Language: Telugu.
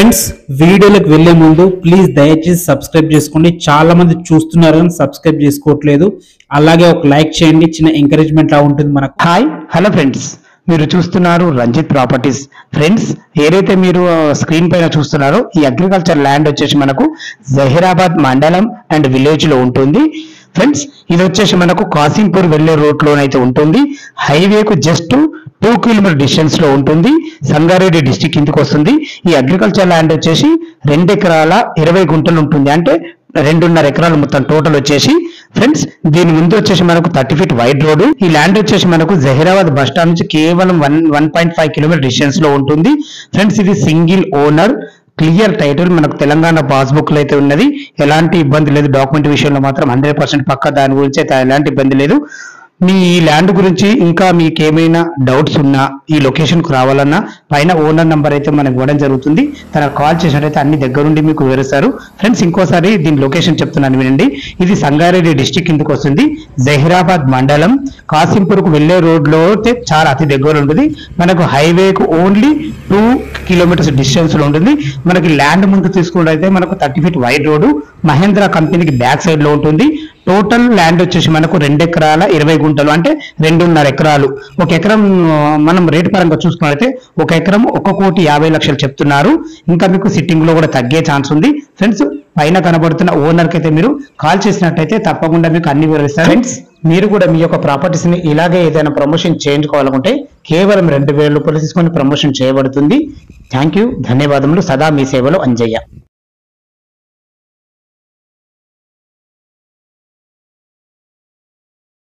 ఫ్రెండ్స్ వీడియోలకు వెళ్లే ముందు ప్లీజ్ దయచేసి సబ్స్క్రైబ్ చేసుకోండి చాలా మంది చూస్తున్నారు కానీ సబ్స్క్రైబ్ చేసుకోవట్లేదు అలాగే ఒక లైక్ చేయండి చిన్న ఎంకరేజ్మెంట్ లా ఉంటుంది మనకు హాయ్ హలో ఫ్రెండ్స్ మీరు చూస్తున్నారు రంజిత్ ప్రాపర్టీస్ ఫ్రెండ్స్ ఏదైతే మీరు స్క్రీన్ పైన చూస్తున్నారో ఈ అగ్రికల్చర్ ల్యాండ్ వచ్చేసి మనకు జహీరాబాద్ మండలం అండ్ విలేజ్ లో ఉంటుంది ఫ్రెండ్స్ ఇది వచ్చేసి మనకు కాసింపూర్ వెళ్లే రూట్ లోనైతే ఉంటుంది హైవేకు జస్ట్ టూ కిలోమీటర్ డిస్టెన్స్ లో ఉంటుంది సంగారెడ్డి డిస్టిక్ కిందకి వస్తుంది ఈ అగ్రికల్చర్ ల్యాండ్ వచ్చేసి రెండు ఎకరాల ఇరవై గుంటలు ఉంటుంది అంటే రెండున్నర ఎకరాలు మొత్తం టోటల్ వచ్చేసి ఫ్రెండ్స్ దీని ముందు వచ్చేసి మనకు థర్టీ ఫీట్ వైడ్ రోడ్ ఈ ల్యాండ్ వచ్చేసి మనకు జహీరాబాద్ బస్ స్టాండ్ నుంచి కేవలం one one point five kilometer distance లో ఉంటుంది ఫ్రెండ్స్ ఇది సింగిల్ ఓనర్ క్లియర్ టైటిల్ మనకు తెలంగాణ పాస్బుక్ లో అయితే ఉన్నది ఎలాంటి ఇబ్బంది లేదు డాక్యుమెంట్ విషయంలో మాత్రం హండ్రెడ్ పర్సెంట్ పక్క దాని గురించి అయితే ఎలాంటి ఇబ్బంది లేదు మీ ఈ ల్యాండ్ గురించి ఇంకా మీకు ఏమైనా డౌట్స్ ఉన్నా ఈ లొకేషన్ కు రావాలన్నా పైన ఓనర్ నంబర్ అయితే మనకు ఇవ్వడం జరుగుతుంది తన కాల్ చేసినట్టయితే అన్ని దగ్గరుండి మీకు వివరిస్తారు ఫ్రెండ్స్ ఇంకోసారి దీని లొకేషన్ చెప్తున్నాను వినండి ఇది సంగారెడ్డి డిస్టిక్ కిందకు వస్తుంది జహీరాబాద్ మండలం కాసింపూర్కు వెళ్లే రోడ్ లో అయితే చాలా అతి దగ్గర ఉంటుంది మనకు హైవేకు ఓన్లీ టూ కిలోమీటర్స్ డిస్టెన్స్ లో ఉంటుంది మనకి ల్యాండ్ ముందు తీసుకున్నట్టయితే మనకు thirty feet wide road Mahindra కంపెనీకి బ్యాక్ సైడ్ లో ఉంటుంది టోటల్ ల్యాండ్ వచ్చేసి మనకు రెండు ఎకరాల ఇరవై గుంటలు అంటే రెండున్నర ఎకరాలు ఒక ఎకరం ఆ, మనం రేటు పరంగా చూసుకున్నట్లయితే ఒక ఎకరం ఒక కోటి యాభై లక్షలు చెప్తున్నారు ఇంకా మీకు సిట్టింగ్ లో కూడా తగ్గే ఛాన్స్ ఉంది ఫ్రెండ్స్ పైన కనబడుతున్న ఓనర్ కి అయితే మీరు కాల్ చేసినట్టయితే తప్పకుండా మీకు అన్ని వివరిస్తారు ఫ్రెండ్స్ మీరు కూడా మీ యొక్క ప్రాపర్టీస్ ని ఇలాగే ఏదైనా ప్రమోషన్ చేయించుకోవాలనుకుంటే కేవలం రెండు వేల రూపాయలు తీసుకొని ప్రమోషన్ చేయబడుతుంది థ్యాంక్ యూ ధన్యవాదములు సదా మీ సేవలో అంజయ్య